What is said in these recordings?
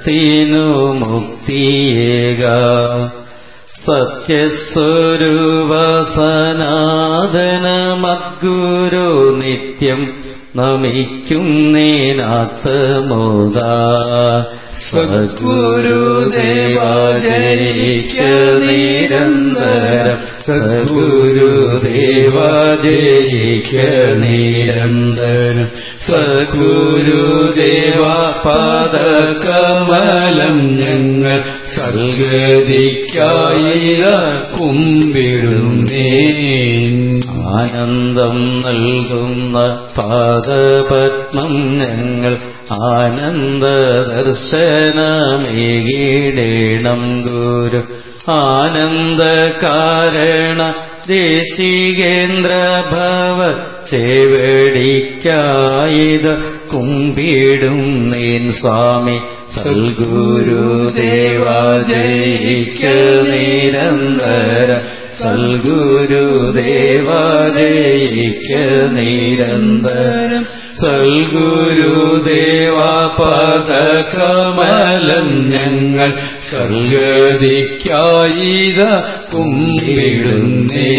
ചിത്തത്തിനു മുക്തിയേക സത്യസ്വരൂപ സനാതനമദ്ഗുരു നിത്യം നമിക്കും നേനാത്തമോദ സദ്ഗുരുദേവാജയിക്ക നിരന്തരം സദ്ഗുരുദേവാജയിക്ക നിരന്തരം സദ്ഗുരുദേവ പാദകമലം ഞങ്ങൾ സൽഗതിക്കായി കുമ്പിടുന്നേ ആനന്ദം നൽകുന്ന പാദപത്മം ഞങ്ങൾ ആനന്ദ ദർശനമേകിടേണം ഗുരു ആനന്ദ കാരണ ദേശികേന്ദ്ര ഭവ ചേവടിക്കായത് കുമ്പിടും നീൻ സ്വാമി സൽഗുരുദേവാജയിക്ക നിരന്തര സൽഗുരുദേവാജയിക്ക നിരന്തരം സൽഗുരുദേവാപദകമലം ഞങ്ങൾ സൽഗതിക്കായിത കുമ്പിടുന്നേ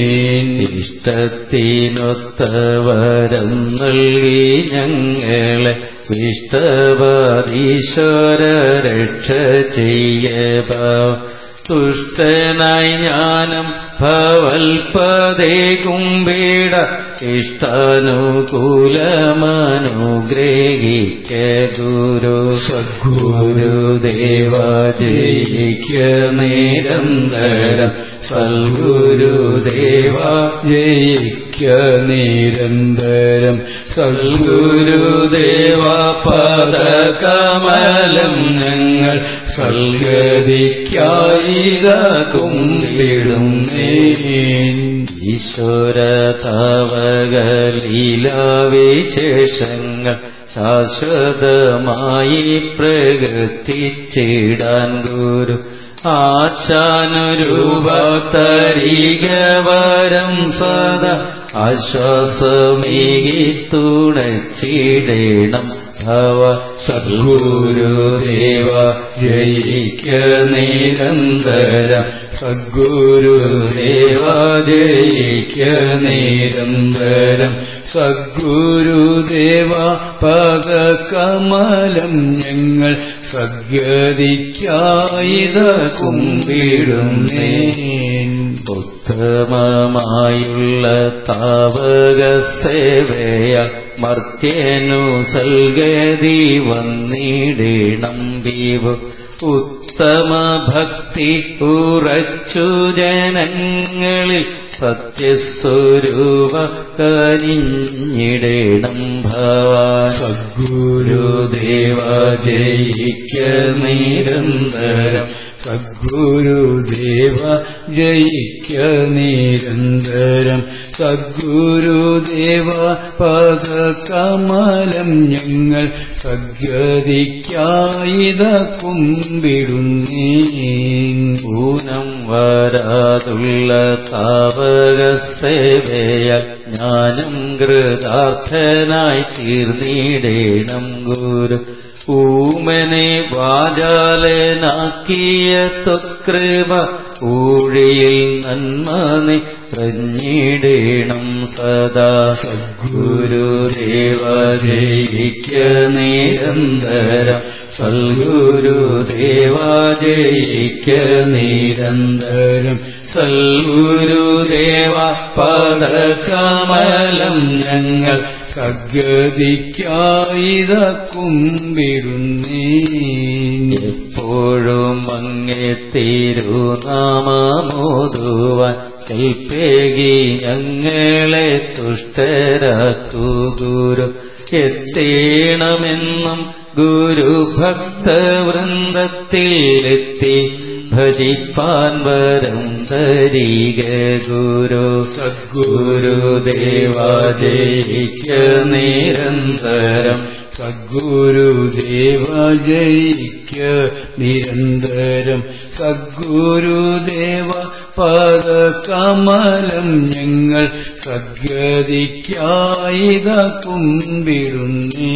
ഇഷ്ടത്തിനൊത്തവരം നൽകി ഞങ്ങളെ വിഷ്ടവരീശ്വര രക്ഷ ചെയ്യവ തുഷ്ടനായി ജ്ഞാനം ഭവൽപദേ കുംബീട ഇഷ്ടാനുകൂലമനുഗ്രഹിക്ക ഗുരു സദ്ഗുരുദേവ ജയിക്ക നിരന്തരം സൽഗുരുദേവ ജയിക്ക നിരന്തരം സൽഗുരുദേവ പദകമലം ഞങ്ങൾ സൽഗതിക്കായിത കുമ്പിടുന്നേ ഈശ്വര തവകലീലാവിശേഷങ്ങൾ ശാശ്വതമായി പ്രകൃതിച്ചിടാൻ ഗുരു ആശാനുരൂപ തരികവരം സദ ആശ്വാസമേകി തുണച്ചിടേണം ഭവ സദ്ഗുരുദേവ ജയിക്ക നിരന്തരം സദ്ഗുരുദേവ ജയിക്ക നിരന്തരം സദ്ഗുരുദേവ പദകമലം ഞങ്ങൾ സദ്ഗതിക്കായിത കുമ്പിടുന്നേ ഉത്തമമായുള്ള താവക സേവയ മർത്യനു സൽഗതി വന്നിടണം ദീപ് ഉത്തമ ഭക്തി ഉറച്ചു ജനങ്ങളിൽ സത്യസ്വരൂപ കരിഞ്ഞിടണം ഭവാൻ സദ്ഗുരുദേവ ജയിക്ക നിരന്തരം സദ്ഗുരുദേവ ജയിക്ക നിരന്തരം സദ്ഗുരുദേവ പദകമലം ഞങ്ങൾ സദ്ഗതിക്കായിത കുമ്പിടുന്നേ ഊനം വരാതുള്ള താവക സേവയാൽ ജ്ഞാനം കൃതാർത്ഥനായി തീർന്നിടേണം ഗുരു ഊമനെ വാചാലനാക്കിയ ത്വകൃപ ഊഴിയിൽ നന്മനെ പ്രഞ്ഞിടേണം സദാ സദ്ഗുരുദേവ ജയിക്ക നിരന്തരം സൽഗുരുദേവ ജയിക്ക നിരന്തരം സൽഗുരുദേവ പദകമലം ഞങ്ങൾ സദ്ഗതിക്കായിത കുമ്പിടുന്നേ എപ്പോഴും അങ്ങേ തിരുനാമോതുവാൻ കൽപ്പേകി ഞങ്ങളെ തുഷ്ടരാക്കൂ ഗുരു എത്തേണമെന്നും ഗുരുഭക്തവൃന്ദത്തിലെത്തി ഭജിപ്പാൻ വരം തരിക ഗുരു സദ്ഗുരുദേവ ജയിക്ക നിരന്തരം സദ്ഗുരുദേവ ജയിക്ക നിരന്തരം സദ്ഗുരുദേവ പദകമലം ഞങ്ങൾ സദ്ഗതിക്കായിത കുമ്പിടുന്നേ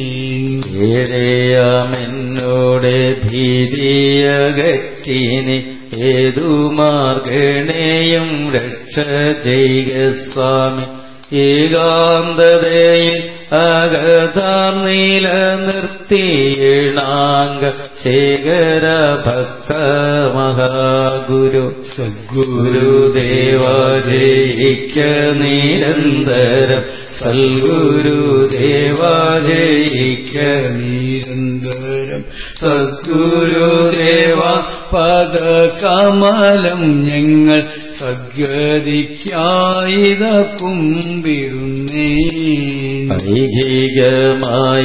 ഏറെയാമെന്നോട് ഭീതിയകറ്റിനി ഏതു മാർഗണേയും രക്ഷ ചെയ്യുക സ്വാമി ഏകാന്തതയിൽ അകതാർ നിലനിർത്തിയിണാങ്ക ശേഖര ഭക്ത മഹാഗുരു സദ്ഗുരുദേവ ജയിക്ക നിരന്തരം സൽഗുരുദേവ ജയിക്ക നിരന്തരം സദ്ഗുരുദേവ പദകമലം ഞങ്ങൾ സദ്ഗതിക്കായിത കുമ്പിടുന്നേ ഐഹികമായ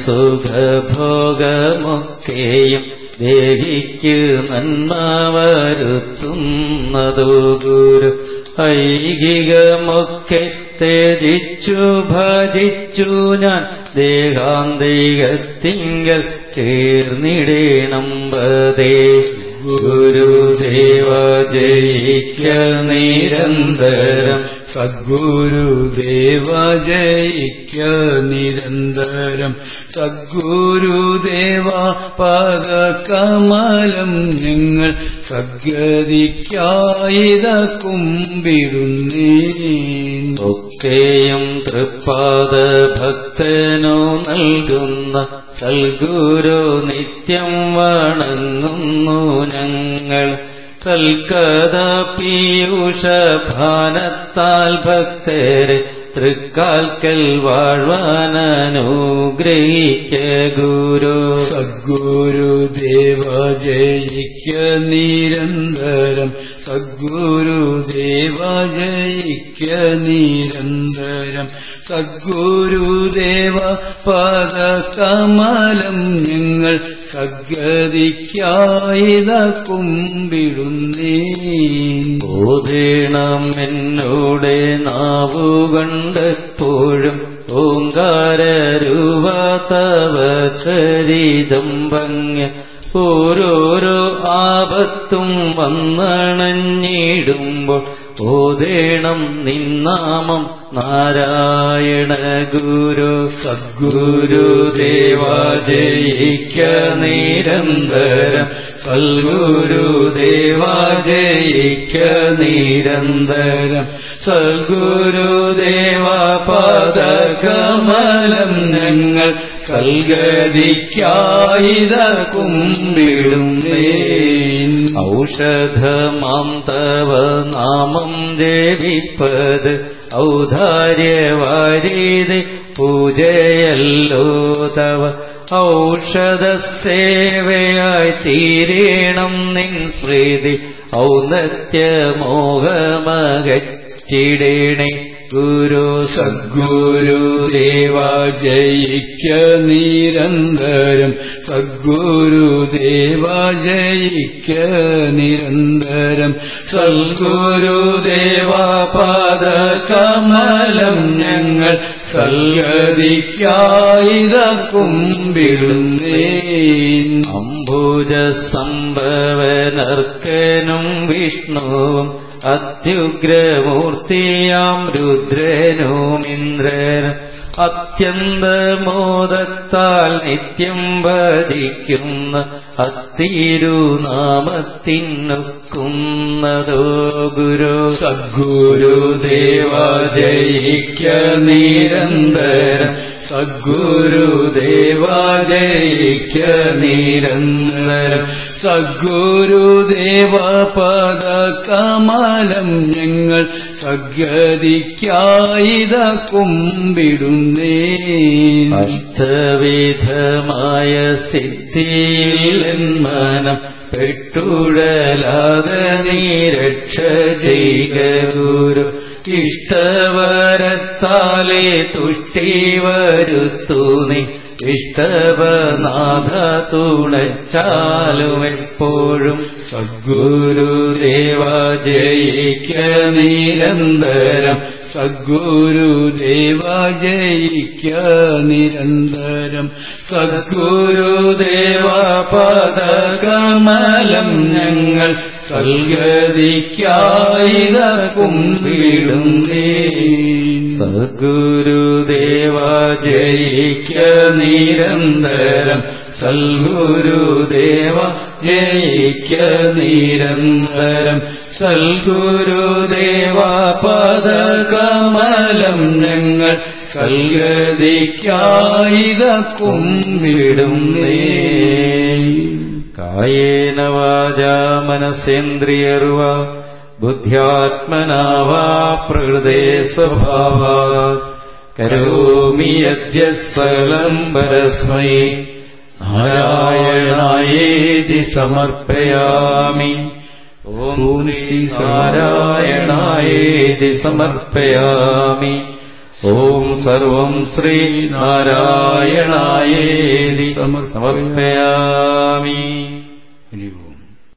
സുഖഭോഗമൊക്കെയും ദേഹിക്ക് നന്മ വരുത്തുന്നതോ ഗുരു ഐഹികമൊക്കെ ത്യജിച്ചു ഭജിച്ചു ഞാൻ ദേഹാന്തികത്തിങ്കൽ ചേർന്നിടേണം പതേ ഗുരുദേവ ജയിക്ക നിരന്തരം സദ്ഗുരുദേവ ജയിക്ക നിരന്തരം സദ്ഗുരുദേവ പദകമലം ഞങ്ങൾ സദ്ഗതിക്കായിത കുമ്പിടുന്നേ ഒക്കെയും തൃപ്പാദ ഭക്തനു നൽകുന്ന സൽഗുരു നിത്യം വണങ്ങുന്നു ഞങ്ങൾ സൽക്കഥ പീയൂഷഭാനത്താൽ ഭക്തരെ തൃക്കാൽക്കൽ വാഴ്വാനനുഗ്രഹിക്ക ഗുരു സദ്ഗുരുദേവ ജയിക്ക നിരന്തരം സദ്ഗുരുദേവ ജയിക്ക നിരന്തരം സദ്ഗുരുദേവ പദകമലം ഞങ്ങൾ സദ്ഗതിക്കായിത കുമ്പിടുന്നേ ബോധേണം എന്നോടെ നാവുകൊണ്ടെപ്പോഴും ഓങ്കാരൂപ തവ ചരിതം ഭംഗ ഓരോരോ ആപത്തും വന്നണഞ്ഞിടുമ്പോൾ ഓതേണം നിന്നാമം നാരായണ ഗുരു സദ്ഗുരുദേവ ജയിക്ക നിരന്തരം സൽഗുരുദേവ ജയിക്ക നിരന്തരം സൽഗുരുദേവ പദകമലം ഞങ്ങൾ സൽഗതിക്കായിത കുമ്പിടുന്നേ ഔഷധമാം തവ നാമം ജപിപ്പത് ഔദാര്യവാരീതി പൂജയല്ലോ തവ ഔഷധ സേവയായി തീരേണം നിൻ സ്മൃതി ഔന്നത്യമോഹമകറ്റിടേണേ ഗുരു സദ്ഗുരുദേവ ജയിക്ക നിരന്തരം സദ്ഗുരുദേവ ജയിക്ക നിരന്തരം സദ്ഗുരുദേവ പദകമലം ഞങ്ങൾ സൽഗതിക്കായിത കുമ്പിടുന്നേ അംബുജ സംഭവനർക്കനും വിഷ്ണുവും അത്യുഗ്രമൂർത്തിയാം രുദ്രനും ഇന്ദ്രനും അത്യന്തമോദത്താൽ നിത്യം ഭജിക്കുന്ന അത്തിരുനാമത്തിനൊക്കുന്നതോ ഗുരു സദ്ഗുരുദേവ ജയിക്ക നിരന്തരം സദ്ഗുരുദേവ ജയിക്ക നിരന്തരം സദ്ഗുരുദേവ പദകമലം ഞങ്ങൾ സദ്ഗതിക്കായിത കുമ്പിടുന്നേ അഷ്ടവിധമായ സ്ഥിതിയിൽ മനം പെട്ടുഴലാതെ നീരക്ഷ ചെയ്യുക ഗുരു ഇഷ്ടവരത്താലെ തുഷ്ടി വരുത്തു നീ ഇഷ്ടവനാഥ തുണച്ചാലും എപ്പോഴും സദ്ഗുരുദേവ ജയിക്ക നിരന്തരം സദ്ഗുരുദേവ ജയിക്ക നിരന്തരം സദ്ഗുരുദേവ പദകമലം ഞങ്ങൾ സൽഗതിക്കായിത കുമ്പിടുന്നേ സദ്ഗുരുദേവ ജയിക്ക നിരന്തരം സൽഗുരുദേവ ജയിക്ക നിരന്തരം സൽഗുരുദേവ പദകമലം ഞങ്ങൾ സൽഗതിക്കായിത കുമ്പിടുന്നേ കായേന വാചാ മനസേന്ദ്രിയർവ ബുദ്ധ്യാത്മനാ വാ പ്രകൃതേ സ്വഭാവാത് കരോമി യദ്യ സകലം പരസ്മൈ നാരായണായേതി സമർപ്പയാമി ഓം ശ്രീ നാരായണായേതി സമർപ്പയാമി ഓം സർവം ശ്രീ നാരായണായേതി സമർപ്പയാമി ഹരി ഓം